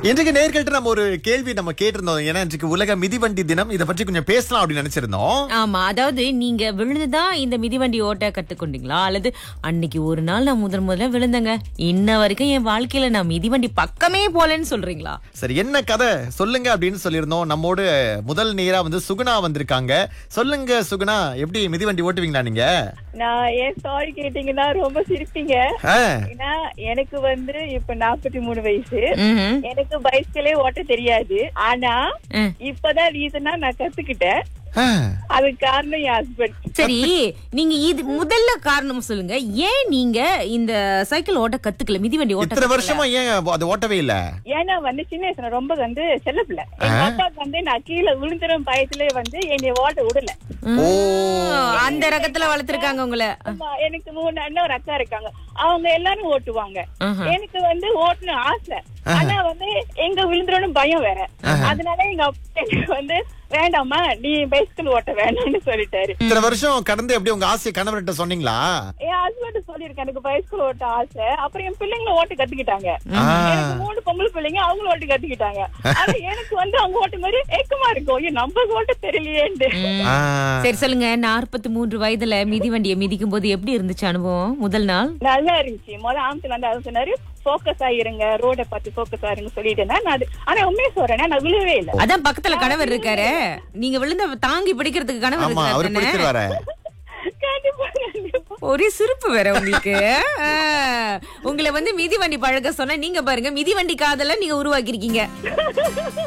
இன்றைக்கு நேர்கள்ட்ட நம்ம ஒரு கேள்வி நம்ம கேட்டிருந்தோம் ஏன்னா இன்றைக்கு உலக மிதிவண்டி தினம் இதை பற்றி கொஞ்சம் பேசலாம் அப்படின்னு நினைச்சிருந்தோம் ஆமா அதாவது நீங்க விழுந்துதான் இந்த மிதிவண்டி ஓட்ட கத்துக்கொண்டீங்களா அல்லது அன்னைக்கு ஒரு நாள் நான் முதன் முதல்ல விழுந்தேங்க இன்ன வரைக்கும் என் வாழ்க்கையில நான் மிதிவண்டி பக்கமே போலன்னு சொல்றீங்களா சரி என்ன கதை சொல்லுங்க அப்படின்னு சொல்லியிருந்தோம் நம்மோடு முதல் நேரா வந்து சுகுணா வந்திருக்காங்க சொல்லுங்க சுகுணா எப்படி மிதிவண்டி ஓட்டுவீங்களா நீங்க நான் ஏன் சாரி கேட்டீங்கன்னா ரொம்ப சிரிப்பீங்க ஆ, ஏன்னா எனக்கு வந்து இப்ப நாற்பத்தி மூணு வயசு ம்ஹும். எனக்கு பைஸ்கிளே ஓட்ட தெரியாது ஆனா ம். இப்பதான் ரீசனா நான் கத்துக்கிட்டேன் ஆ. அதுக்கு காரணம் என் ஹஸ்பண்ட் சரி நீங்க இது முதல்ல காரணம் சொல்லுங்க ஏன் நீங்க இந்த சைக்கிள் ஓட்ட கத்துக்கல மிதிவண்டி ஓட்ட இத்தனை வருஷமா ஏன் அது ஓட்டவே இல்ல ஏன்னா வந்து சின்ன வயசுல ரொம்ப வந்து செல்ல பிள்ளை எங்க அப்பாவுக்கு வந்து நான் கீழே விழுந்துரும் பயத்துல வந்து என்னை ஓட்ட விடல ஓ கத்துக்கல? அந்த ரகத்துல வளர்த்திருக்காங்க உங்களை ஆமா, எனக்கு மூணு அண்ணன் ஒரு அக்கா இருக்காங்க அவங்க எல்லாரும் ஓட்டுவாங்க ஆஹா. எனக்கு வந்து ஓட்டணும் ஆசை ஆனா வந்து எங்க விழுந்துரும் பயம் வேற அதனால எங்க அப்பா எனக்கு வந்து வேண்டாம்மா நீ பைஸ்கிள் ஓட்ட வேண்டாம்னு சொல்லிட்டாரு இத்தனை வருஷம் கடந்து எப்படி உங்க ஆசையை கணவர்கிட்ட சொன்னீங்களா என் ஹஸ்பண்ட் சொல்லியிருக்கேன் எனக்கு பைஸ்கிள் ஓட்ட ஆசை அப்புறம் என் பிள்ளைங்களும் ஓட்ட கத்துக்கிட்டாங்க ஆ. எனக்கு மூணு பொம்பளை பிள்ளைங்க அவங்களும் ஓட்ட கத்துக்கிட்டாங்க ஆனா எனக்கு வந்து அவங்க ஓட்ட மாதிரி ஏக்கமா இருக்கும் ஐயோ நம்ம ஓட்ட தெரியலையேன்னு ஆ. சரி சொல்லுங்க நாற்பத்தி மூன்று வயதுல மிதிவண்டியை மிதிக்கும் போது எப்படி இருந்துச்சு அனுபவம் முதல் நாள் நல்லா இருந்துச்சு முத ஆமத்துல வந்து அது சொன்னாரு போக்கஸ் ஆயிருங்க ரோட பார்த்து போக்கஸ் ஆயிருங்க சொல்லிட்டேன் நான் அது ஆனா உண்மையை சொல்றேன் நான் விழுவே இல்லை அதான் பக்கத்துல கணவர் இருக்காரு நீங்க விழுந்த தாங்கி பிடிக்கிறதுக்கு கணவர் ஆமா அவர் இருக்காரு தானே? பிடிச்சிருவாரு கண்டிப்பா கண்டிப்பா ஒரே சிரிப்பு வேற உங்களுக்கு ஆ, உங்களை வந்து மிதிவண்டி பழக சொன்னா நீங்க பாருங்க மிதிவண்டி காதல நீங்க உருவாக்கிருக்கீங்க